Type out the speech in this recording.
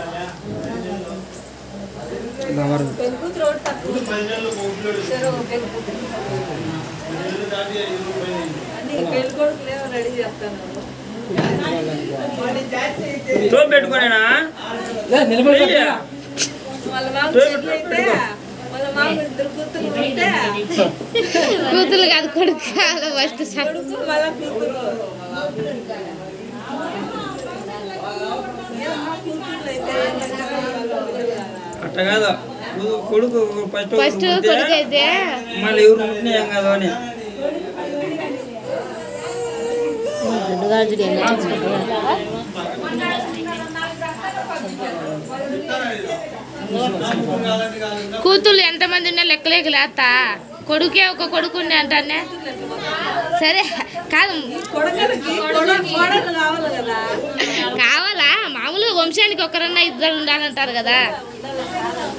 పెళ్ళికూతురు ఒకటి తక్కువ చెరువు పెళ్ళికూతురు అన్ని పెళ్లి కొడుకులేమో రెడీ చేస్తాను తోపు పెట్టుకోనేనా వాళ్ళ మామ చెల్లి అయితే వాళ్ళ మామ ఇద్దరు కూతురు ఉంటే కూతురు కాదు కొడుకు కాదు ఫస్ట్ కొడుకు వాళ్ళ కూతురు ఏమ్మా కూతుర్లు అయితే అట్ట కాదు కొడు- కొడుకు ఫస్ట్ ఫస్ట్ కొడుకు అయితే మళ్ళీ ఎవరు ముట్టినాయి ఏం కాదు అని కూతుళ్ళు ఎంతమంది ఉన్నా లెక్కలేక లేత కొడుకే ఒక కొడుకు ఉండే అంటానే సరే కాదు కొడకలకి కొడ- కోడలు కావాలి కదా కావాలా మామూలుగా వంశానికి ఒకరన్నా ఇద్దరు ఉండాలంటారు కదా